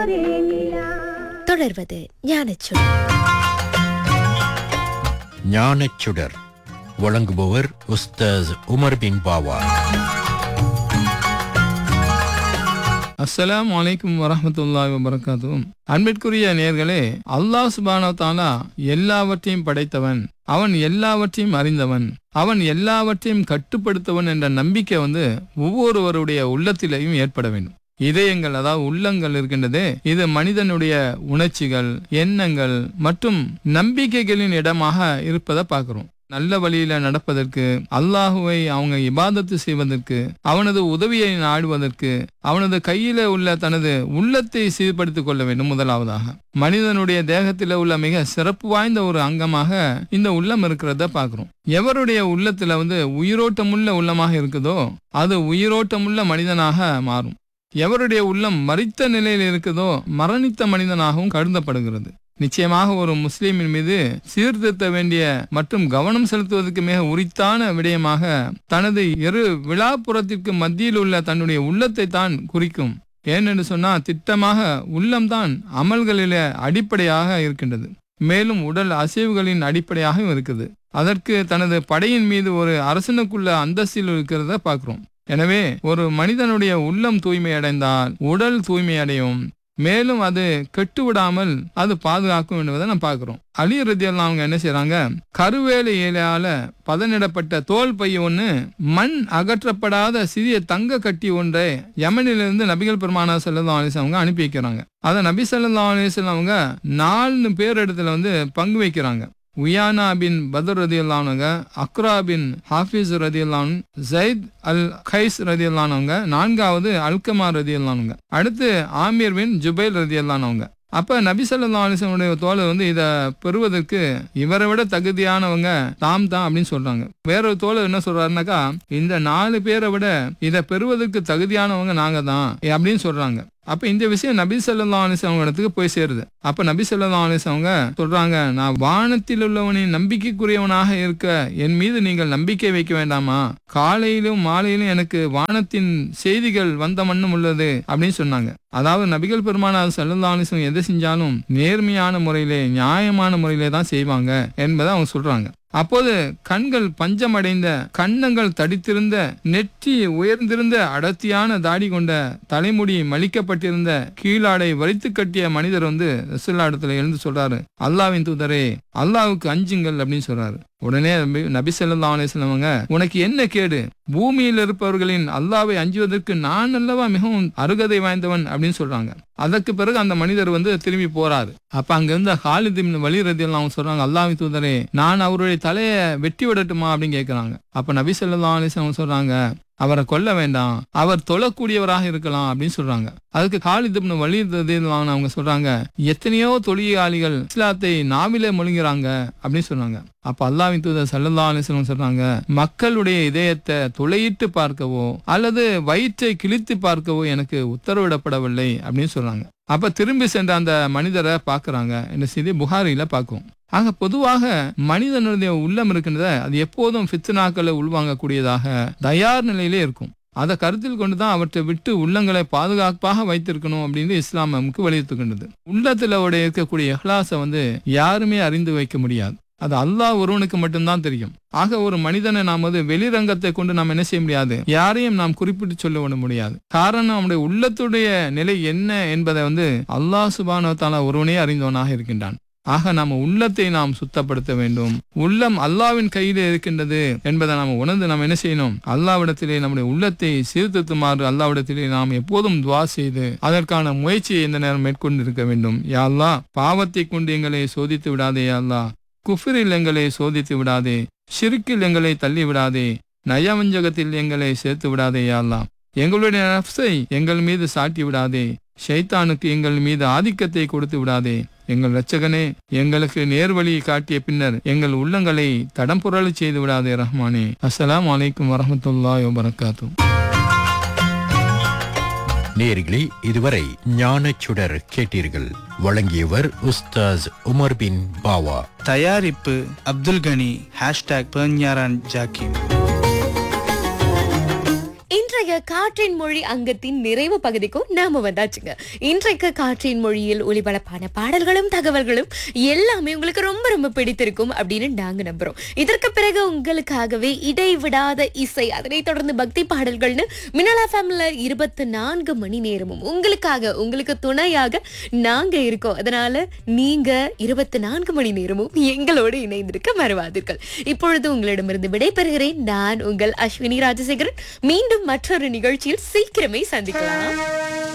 ஒரே நிலா தொடர்வது ஞானச்சுடர் ஞானச்சுடர் வழங்குபவர் உஸ்தாஸ் உமர் பின் பாவா அஸ்ஸலாமு அலைக்கும் வரஹ்மத்துல்லாஹி வபரகாத்துஹு அன்பிற்குரிய நேர்களே அல்லாஹ் சுபானோ தாலா எல்லாவற்றையும் படைத்தவன் அவன் எல்லாவற்றையும் அறிந்தவன் அவன் எல்லாவற்றையும் கட்டுப்படுத்தவன் என்ற நம்பிக்கை வந்து ஒவ்வொருவருடைய உள்ளத்திலேயும் ஏற்பட வேண்டும் இதயங்கள் அதாவது உள்ளங்கள் இருக்கின்றது இது மனிதனுடைய உணர்ச்சிகள் எண்ணங்கள் மற்றும் நம்பிக்கைகளின் இடமாக இருப்பதை பார்க்கிறோம் நல்ல வழியில நடப்பதற்கு அல்லாஹுவை அவங்க இபாதத்து செய்வதற்கு அவனது உதவியை நாடுவதற்கு அவனது கையில உள்ள தனது உள்ளத்தை சீர்படுத்திக் கொள்ள வேண்டும் முதலாவதாக மனிதனுடைய தேகத்தில உள்ள மிக சிறப்பு வாய்ந்த ஒரு அங்கமாக இந்த உள்ளம் இருக்கிறத பார்க்கிறோம் எவருடைய உள்ளத்துல வந்து உயிரோட்டமுள்ள உள்ளமாக இருக்குதோ அது உயிரோட்டமுள்ள மனிதனாக மாறும் எவருடைய உள்ளம் மறித்த நிலையில் இருக்குதோ மரணித்த மனிதனாகவும் கருதப்படுகிறது நிச்சயமாக ஒரு முஸ்லீமின் மீது சீர்திருத்த வேண்டிய மற்றும் கவனம் செலுத்துவதற்கு மிக உரித்தான விடயமாக தனது இரு விழாப்புறத்திற்கு மத்தியில் உள்ள தன்னுடைய உள்ளத்தை தான் குறிக்கும் ஏனென்று சொன்னால் திட்டமாக உள்ளம்தான் அமல்களில அடிப்படையாக இருக்கின்றது மேலும் உடல் அசைவுகளின் அடிப்படையாகவும் இருக்குது அதற்கு தனது படையின் மீது ஒரு அரசனுக்குள்ள அந்தஸ்தில் இருக்கிறத பார்க்கிறோம் எனவே ஒரு மனிதனுடைய உள்ளம் தூய்மை அடைந்தால் உடல் தூய்மை அடையும் மேலும் அது கெட்டு விடாமல் அது பாதுகாக்கும் என்பதை நம்ம பார்க்கிறோம் அலி ரத்தியெல்லாம் அவங்க என்ன செய்றாங்க கருவேல இலையால பதனிடப்பட்ட தோல் பை ஒன்று மண் அகற்றப்படாத சிறிய தங்க கட்டி ஒன்றை யமனிலிருந்து நபிகள் பெருமானா செல்லல்லா அலிஸ் அவங்க அனுப்பி வைக்கிறாங்க அதை நபி சல்லா அலிஸ்லாம் அவங்க நாலு பேர் இடத்துல வந்து பங்கு வைக்கிறாங்க உயானா பின் பதர் ரதி அல்லானவங்க அக்ரா பின் ஹாஃபிஸ் ரதி அல்லான் ஜயித் அல் கைஸ் ரதி அல்லானவங்க நான்காவது அல்கமா ரதி அல்லானவங்க அடுத்து ஆமீர் பின் ஜுபைல் ரதி அல்லானவங்க அப்ப நபி சல்லா அலிசனுடைய தோழர் வந்து இதை பெறுவதற்கு இவரை விட தகுதியானவங்க தாம் தான் அப்படின்னு சொல்றாங்க வேறொரு தோழர் என்ன சொல்றாருனாக்கா இந்த நாலு பேரை விட இதை பெறுவதற்கு தகுதியானவங்க நாங்க தான் அப்படின்னு சொல்றாங்க அப்ப இந்த விஷயம் நபி சொல்லா அலிசவங்க இடத்துக்கு போய் சேருது அப்ப நபி சொல்லா அலிசவங்க சொல்றாங்க நான் வானத்தில் உள்ளவனின் நம்பிக்கைக்குரியவனாக இருக்க என் மீது நீங்கள் நம்பிக்கை வைக்க வேண்டாமா காலையிலும் மாலையிலும் எனக்கு வானத்தின் செய்திகள் வந்த மண்ணும் உள்ளது அப்படின்னு சொன்னாங்க அதாவது நபிகள் பெருமானார் சல்லா அலிசம் எதை செஞ்சாலும் நேர்மையான முறையிலே நியாயமான முறையிலே தான் செய்வாங்க என்பதை அவங்க சொல்றாங்க அப்போது கண்கள் பஞ்சமடைந்த கன்னங்கள் தடித்திருந்த நெற்றி உயர்ந்திருந்த அடர்த்தியான தாடி கொண்ட தலைமுடி மலிக்கப்பட்டிருந்த கீழாடை வரித்து கட்டிய மனிதர் வந்து ரசுல்லா இடத்துல எழுந்து சொல்றாரு அல்லாவின் தூதரே அல்லாவுக்கு அஞ்சுங்கள் அப்படின்னு சொல்றாரு உடனே நபி- நபி ஸல்லல்லாஹு அலைஹி வஸல்லம் அவங்க உனக்கு என்ன கேடு பூமியில் இருப்பவர்களின் அல்லாவை அஞ்சுவதற்கு நான் அல்லவா மிகவும் அருகதை வாய்ந்தவன் அப்படின்னு சொல்றாங்க அதற்கு பிறகு அந்த மனிதர் வந்து திரும்பி போறாரு அப்ப அங்க இருந்த ஹாலித் இப்னு வலி ரதியெல்லாம் அவங்க சொல்றாங்க அல்லாஹ்வின் தூதரே நான் அவருடைய தலையை வெட்டி விடட்டுமா அப்படின்னு கேட்கறாங்க அப்ப நபி ஸல்லல்லாஹு அலைஹி வஸல்லம் சொல்றாங்க அவரை கொல்ல வேண்டாம் அவர் தொழக்கூடியவராக இருக்கலாம் அப்படின்னு சொல்றாங்க அதுக்கு காலித் இப்னு வலீத் ரதியல்லாஹு அன்ஹு அவங்க சொல்றாங்க எத்தனையோ தொழிலாளிகள் இஸ்லாத்தை நாவிலே மொழிகிறாங்க அப்படின்னு சொன்னாங்க அப்ப அல்லாஹ்வின் தூதர் சல்லல்லாஹு அலைஹி வஸல்லம் சொல்றாங்க மக்களுடைய இதயத்தை துளையிட்டு பார்க்கவோ அல்லது வயிற்றை கிழித்து பார்க்கவோ எனக்கு உத்தரவிடப்படவில்லை அப்படின்னு சொல்றாங்க அப்ப திரும்பி சென்ற அந்த மனிதரை பார்க்கறாங்க இந்த செய்தி புகாரில பார்க்கும் ஆக பொதுவாக மனிதனுடைய உள்ளம் இருக்கின்றத அது எப்போதும் ஃபித்னாக்களை உள்வாங்கக்கூடியதாக தயார் நிலையிலே இருக்கும் அதை கருத்தில் கொண்டுதான் அவற்றை விட்டு உள்ளங்களை பாதுகாப்பாக வைத்திருக்கணும் அப்படின்னு இஸ்லாம் நமக்கு வலியுறுத்துகின்றது உள்ளத்துல உடைய இருக்கக்கூடிய இஹ்லாஸை வந்து யாருமே அறிந்து வைக்க முடியாது அது அல்லாஹ் ஒருவனுக்கு மட்டும்தான் தெரியும் ஆக ஒரு மனிதனை நாம் வந்து வெளிரங்கத்தை கொண்டு நாம் என்ன செய்ய முடியாது யாரையும் நாம் குறிப்பிட்டு சொல்ல விட முடியாது காரணம் நம்முடைய உள்ளத்துடைய நிலை என்ன என்பதை வந்து அல்லாஹ் சுபானோ தாலா ஒருவனே அறிந்தவனாக இருக்கின்றான் ஆக நாம் உள்ளத்தை நாம் சுத்தப்படுத்த வேண்டும் உள்ளம் அல்லாவின் கையிலே இருக்கின்றது என்பதை நாம் உணர்ந்து நாம் என்ன செய்யணும் அல்லாவிடத்திலே நம்முடைய உள்ளத்தை சீர்திருத்துமாறு அல்லாவிடத்திலே நாம் எப்போதும் துவா செய்து அதற்கான முயற்சியை இந்த நேரம் மேற்கொண்டு இருக்க வேண்டும் யா அல்லாஹ் பாவத்தை கொண்டு எங்களை சோதித்து விடாதே யா அல்லாஹ் குஃபிரில் எங்களை சோதித்து விடாதே ஷிருக்கில் எங்களை தள்ளி விடாதே நயவஞ்சகத்தில் எங்களை சேர்த்து விடாதே யா அல்லாஹ் எங்களுடைய நஃப்ஸை எங்கள் மீது சாட்டி விடாதே ஷைத்தானுக்கு எங்கள் மீது ஆதிக்கத்தை கொடுத்து விடாதே எங்கள் இரட்சகனே எங்களுக்கு நேர்வழியை காட்டிய பின்னர் எங்கள் உள்ளங்களை தடம் புரளச் செய்து விடாதே ரஹ்மானே அஸ்ஸலாமு அலைக்கும் வரஹ்மத்துல்லாஹி வபரகாத்துஹு நேர்களே இதுவரை ஞானச்சுடர் கேட்டீர்கள் வழங்கியவர் உஸ்தாஸ் உமர் பின் பாவா தயாரிப்பு அப்துல் கனி ஹேஷ்டாக் பெர்ஞாரான் ஜாக்கிம் இன்றைய இன்றைய காற்றின் மொழி அங்கத்தின் நிறைவு பகுதிக்கும் நாம வந்தாச்சுங்க இன்றைக்கு காற்றின் மொழியில் ஒளிபரப்பான பாடல்களும் தகவல்களும் எல்லாமே உங்களுக்கு ரொம்ப ரொம்ப பிடித்திருக்கும் அப்படின்னு நாங்க நம்புறோம் இதற்கு பிறகு உங்களுக்காகவே இடைவிடாத இசை அதனைத் தொடர்ந்து பக்தி பாடல்கள்னு மினலா ஃபேமில இருபத்தி நான்கு மணி நேரமும் உங்களுக்காக உங்களுக்கு துணையாக நாங்க இருக்கோம் அதனால நீங்க இருபத்தி நான்கு மணி நேரமும் எங்களோடு இணைந்திருக்க மறவாதீர்கள் இப்பொழுது உங்களிடமிருந்து விடைபெறுகிறேன் நான் உங்கள் அஸ்வினி ராஜசேகரன் மீண்டும் மற்றொரு நிகழ்ச்சியில் சீக்கிரமே சந்திக்கலாம்